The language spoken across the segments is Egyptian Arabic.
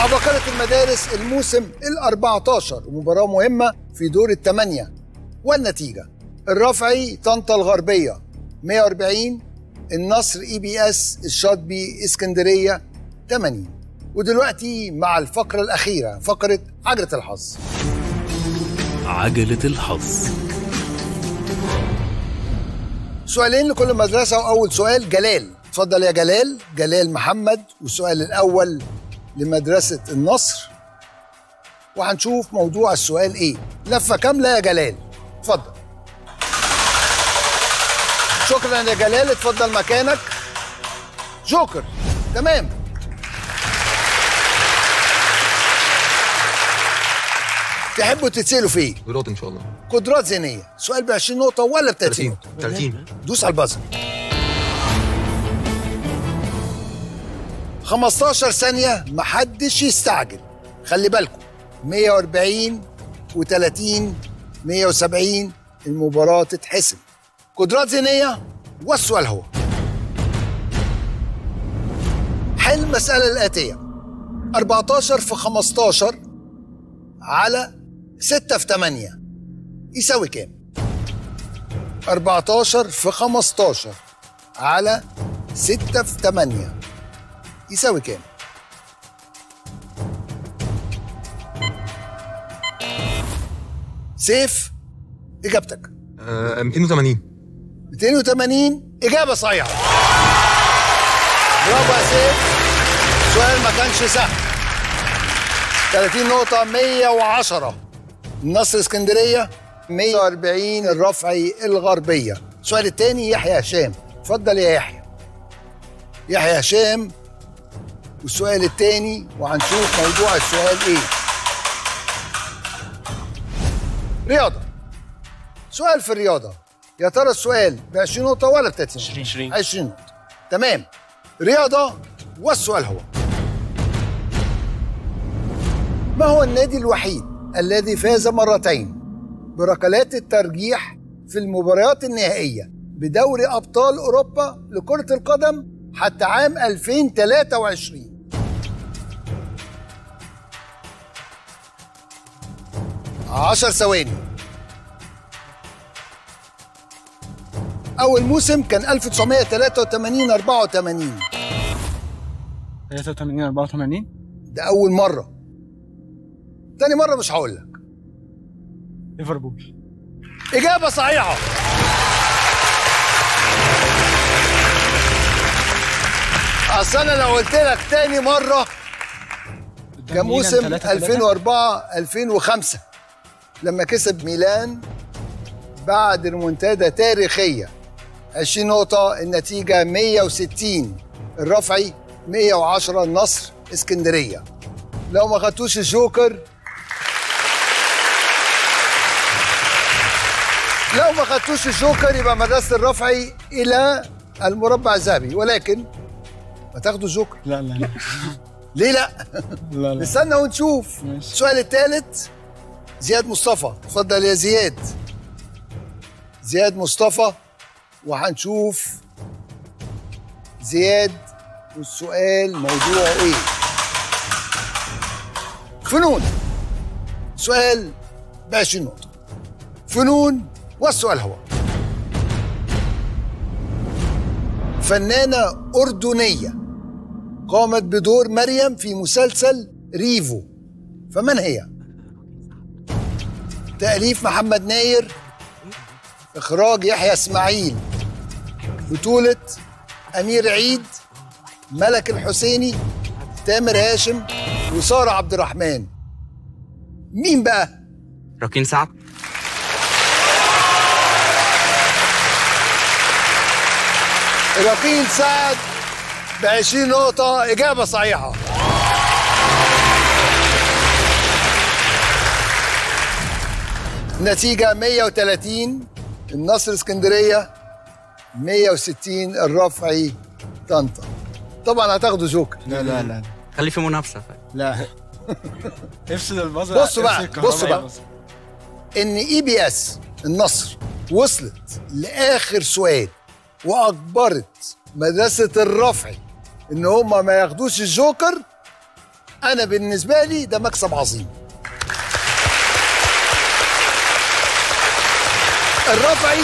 مع فقرة المدارس الموسم ال 14 ومباراة مهمة في دور الثمانية والنتيجة الرافعي طنطا الغربية 140 النصر اي بي اس الشاطبي اسكندرية 80 ودلوقتي مع الفقرة الأخيرة فقرة عجلة الحظ عجلة الحظ سؤالين لكل مدرسة وأول سؤال جلال اتفضل يا جلال جلال محمد والسؤال الأول لمدرسة النصر وهنشوف موضوع السؤال إيه لفة كاملة يا جلال اتفضل شكرا يا جلال اتفضل مكانك جوكر تمام تحبوا تتسألوا في ايه؟ قدرات ان شاء الله قدرات ذهنية سؤال ب 20 نقطة ولا ب 30 30 نقطة؟ 30 دوس على البازر 15 ثانية محدش يستعجل خلي بالكم 140 و30 170 المباراة تتحسم قدرات ذهنية والسؤال هو حل المسألة الآتية 14 في 15 على 6 في 8 يساوي كام؟ 14 في 15 على 6 في 8 يساوي كام؟ سيف إجابتك آه 280 280 إجابة صحيحة برافو يا سيف السؤال ما كانش سهل 30 نقطة 110 النصر اسكندرية 140 الرفعي الغربية السؤال الثاني يحيى هشام اتفضل يا يحيى يحيى هشام والسؤال الثاني وهنشوف موضوع السؤال ايه رياضة سؤال في الرياضة يا ترى السؤال ب 20 نقطة ولا ب 30 20. 20 نقطة تمام رياضة والسؤال هو ما هو النادي الوحيد الذي فاز مرتين بركلات الترجيح في المباريات النهائية بدوري أبطال أوروبا لكرة القدم حتى عام 2023 عشر ثواني أول موسم كان 1983 84 83 84 ده أول مرة تاني مرة مش هقول لك ليفربول إجابة صحيحة أصل أنا لو قلت لك تاني مرة كان موسم 2004 2005 لما كسب ميلان بعد ريمونتادا تاريخية 20 نقطة النتيجة 160 الرفعي 110 النصر اسكندرية لو ما خدتوش الجوكر لو ما خدتوش الجوكر يبقى مدرسة الرفعي إلى المربع الذهبي ولكن ما تاخدوا الجوكر لا لا لا ليه لا؟ لا لا نستنى ونشوف ماشي. السؤال الثالث زياد مصطفى اتفضل يا زياد زياد مصطفى وهنشوف زياد والسؤال موضوعه ايه فنون سؤال ب 20 نقطة فنون والسؤال هو فنانة أردنية قامت بدور مريم في مسلسل ريفو فمن هي؟ تأليف محمد ناير إخراج يحيى إسماعيل بطولة أمير عيد ملك الحسيني تامر هاشم وسارة عبد الرحمن مين بقى؟ راكين سعد رقيل سعد ب 20 نقطة إجابة صحيحة نتيجة 130 النصر اسكندرية 160 الرفعي طنطا طبعا هتاخدوا جوكر لا لا لا خلي في منافسه لا افصل البازر بصوا بقى، افصل الكهرباء بصوا بقى. يا بازر. ان اي بي اس النصر وصلت لاخر سؤال واجبرت مدرسه الرفعي ان هم ما ياخدوش الجوكر انا بالنسبه لي ده مكسب عظيم الرفعي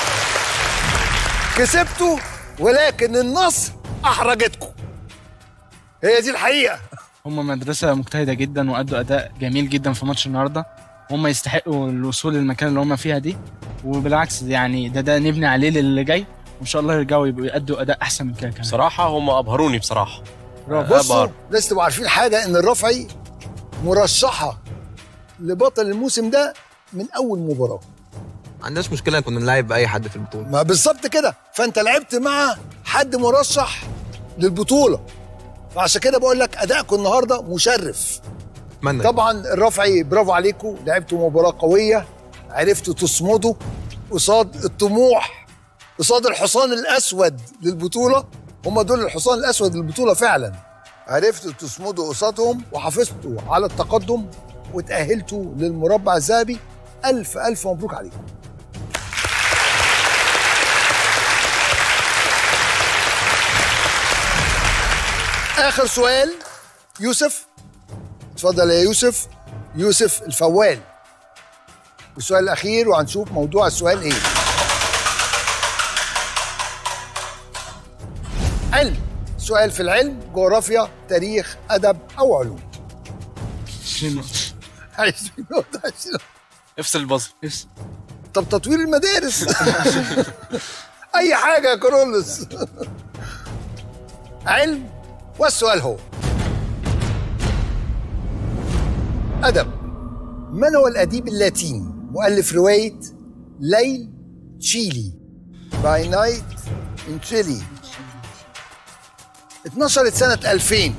كسبته ولكن النصر احرجتكم هي دي الحقيقه هم مدرسة مجتهدة جدا وأدوا أداء جميل جدا في ماتش النهاردة هم يستحقوا الوصول للمكان اللي هم فيها دي وبالعكس يعني ده ده نبني عليه للي جاي وإن شاء الله يرجعوا يبقوا يأدوا أداء أحسن من كده كمان بصراحه هم ابهروني بصراحه بصوا أبهر. لازم تبقوا عارفين حاجه ان الرفعي مرشحه لبطل الموسم ده من اول مباراه ما عندناش مشكله كنا نلعب باي حد في البطوله ما بالظبط كده فانت لعبت مع حد مرشح للبطوله فعشان كده بقول لك ادائكم النهارده مشرف اتمنى طبعا الرفعي برافو عليكم لعبتوا مباراه قويه عرفتوا تصمدوا قصاد الطموح قصاد الحصان الاسود للبطوله هم دول الحصان الاسود للبطوله فعلا عرفتوا تصمدوا قصادهم وحافظتوا على التقدم وتاهلتوا للمربع الذهبي الف الف مبروك عليكم اخر سؤال يوسف اتفضل يا يوسف يوسف الفوال السؤال الاخير وهنشوف موضوع السؤال ايه علم سؤال في العلم جغرافيا تاريخ ادب او علوم شنو؟ 20 نقطة 20 افصل البازل نفسي طب تطوير المدارس اي حاجه يا كورولوس علم والسؤال هو ادب من هو الاديب اللاتيني مؤلف روايه ليل تشيلي باي نايت ان تشيلي اتنشرت سنه 2000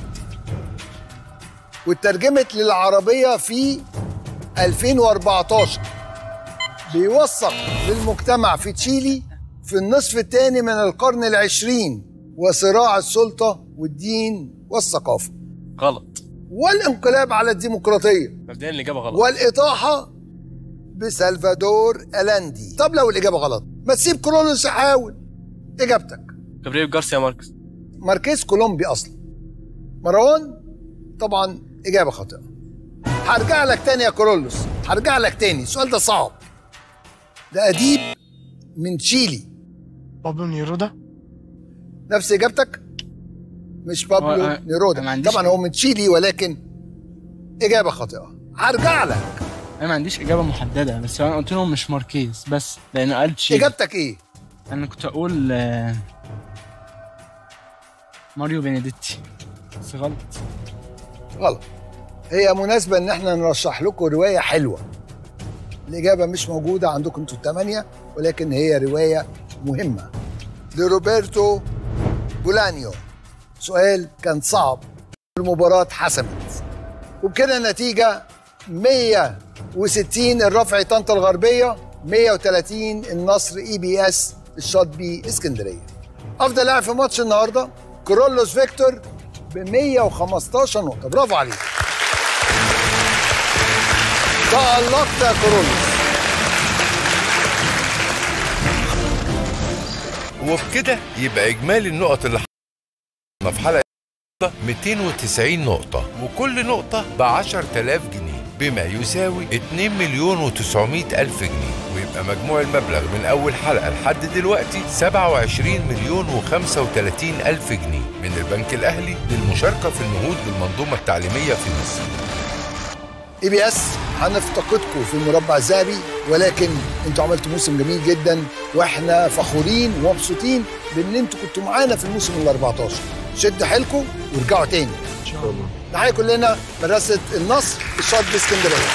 واترجمت للعربيه في 2014 بيوثق للمجتمع في تشيلي في النصف الثاني من القرن العشرين وصراع السلطة والدين والثقافة غلط والانقلاب على الديمقراطية مبدئيا الاجابه غلط والإطاحة بسلفادور ألاندي طب لو الإجابة غلط ما تسيب كرولوس يحاول إجابتك جابرييل جارسيا ماركس ماركيز كولومبي أصلا مروان طبعا إجابة خاطئة هرجع لك تاني يا كورولوس هرجع لك تاني السؤال ده صعب ده أديب من تشيلي بابلو نيرودا نفس إجابتك مش بابلو هو- أنا نيرودا ما عنديش طبعا هو من تشيلي ولكن إجابة خاطئة هرجع لك أنا ما عنديش إجابة محددة بس أنا قلت لهم مش ماركيز بس لأنه قال تشيلي إجابتك إيه؟ أنا كنت أقول آه، ماريو بينيديتي بس غلط غلط هي مناسبة إن إحنا نرشح لكم رواية حلوة الإجابة مش موجودة عندكم أنتوا الثمانية ولكن هي رواية مهمة لروبرتو بولانيو سؤال كان صعب المباراة اتحسمت وبكده النتيجة 160 الرفع طنطا الغربية 130 النصر اي بي اس الشاطبي اسكندرية أفضل لاعب في ماتش النهاردة كرولوس فيكتور ب 115 نقطة برافو عليك تألقت يا كرولوس وبكده يبقى إجمالي النقط اللي حصلنا في حلقة 290 نقطة وكل نقطة ب 10000 جنيه بما يساوي 2 مليون و900 ألف جنيه ويبقى مجموع المبلغ من أول حلقة لحد دلوقتي 27 مليون و35 ألف جنيه من البنك الأهلي للمشاركة في النهوض بالمنظومة التعليمية في مصر اي بي اس هنفتقدكم في المربع الذهبي ولكن انتوا عملتوا موسم جميل جدا واحنا فخورين ومبسوطين بان انتوا كنتوا معانا في الموسم ال 14 شدوا حيلكم وارجعوا تاني ان شاء الله نحيي كلنا مدرسه النصر الشاطئ اسكندريه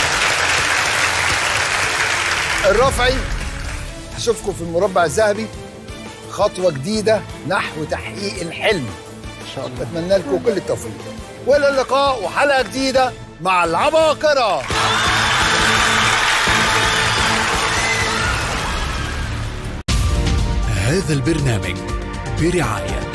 الرافعي هشوفكم في المربع الذهبي خطوه جديده نحو تحقيق الحلم ان شاء الله اتمنى لكم كل التوفيق والى اللقاء وحلقه جديده مع العباقره هذا البرنامج برعاية